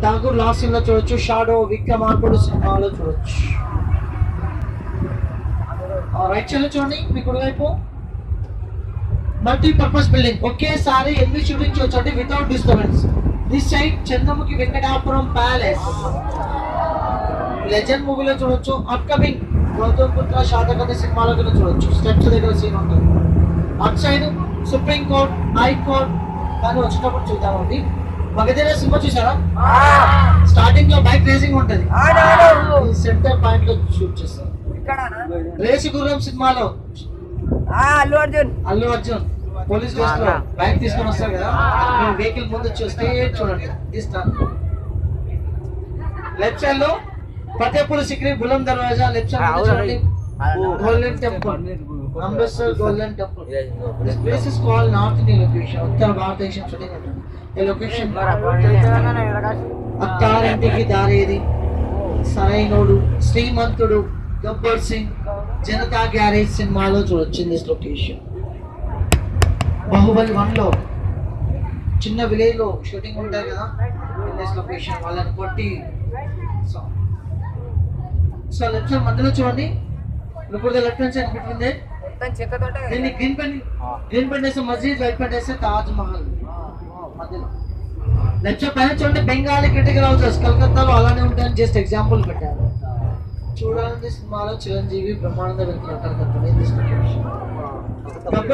Tagore last scene లో చూడొచ్చు shadow విక్రమార్కుడు సినిమాలో చూడొచ్చు రైట్ సైడ్ లో చూడండి మీ కుడివైపు మల్టీపర్పస్ బిల్డింగ్ ఒకేసారి ఎన్ని షూటింగ్ చూడొచ్చు అంటే without disturbance this side Chandramukhi Venkatapuram palace Legend మూవీలో చూడొచ్చు అప్కమింగ్ గౌతమ్ పుత్ర శాతకథ సినిమాలో కూడా చూడొచ్చు స్టెప్స్ దగ్గర సీన్ ఉంటుంది అటు సైడ్ సుప్రీం కోర్ట్ హైకోర్ట్ కానీ వచ్చేటప్పుడు చూద్దామండి మగధీర సినిమా చూసారా స్టార్టింగ్ లో బైక్ రేసింగ్ ఉంటది ఈ సెంటర్ పాయింట్ లో షూట్ చేస్తారు రేసు గుర్రం సినిమాలో అల్లు అర్జున్ అల్లు అర్జున్ పోలీస్ డ్రెస్ లో బైక్ తీసుకొని వస్తారు కదా మీరు వెహికల్ ముందు చూస్తే చూడండి తీస్తాను లెఫ్ట్ సైడ్ లో ఫతేపూర్ సిక్రీ బులం దర్వాజా లెఫ్ట్ సైడ్ ముందు చూడండి Golden Temple Amritsar Golden Temple this place is called north Indian location ఉత్తర భారతదేశం షూటింగ్ ఉంటుంది ఈ లొకేషన్ అత్తారింటికి దారేది సరైనోడు శ్రీమంతుడు గబ్బర్ సింగ్ జనతా గ్యారేజ్ సినిమాలో చూడొచ్చు దిస్ లొకేషన్ బాహుబలి వన్ లో చిన్న విలేజ్ లో షూటింగ్ ఉంటాయి కదా దిస్ లొకేషన్ వాళ్ళని కొట్టి సో సో లెఫ్ట్ సైడ్ మధ్యలో చూడండి ఇప్పుడు లెఫ్ట్ హ్యాండ్ సైడ్ పెట్టింది దీన్ని గ్రీన్ పెన్ గ్రీన్ పెన్ వేస్తే మస్జిద్ వైట్ పెన్ వేస్తే తాజ్ మహల్ మధ్యలో లెఫ్ట్ సైడ్ పైన చూడండి బెంగాలీ క్రిటికల్ హౌసెస్ కలకత్తాలో అలానే ఉంటాయని జస్ట్ ఎగ్జాంపుల్ పెట్టారు చూడాలంటే సినిమాలో చిరంజీవి బ్రహ్మానంద వెళ్తున్నట్టు కనపడుతుంది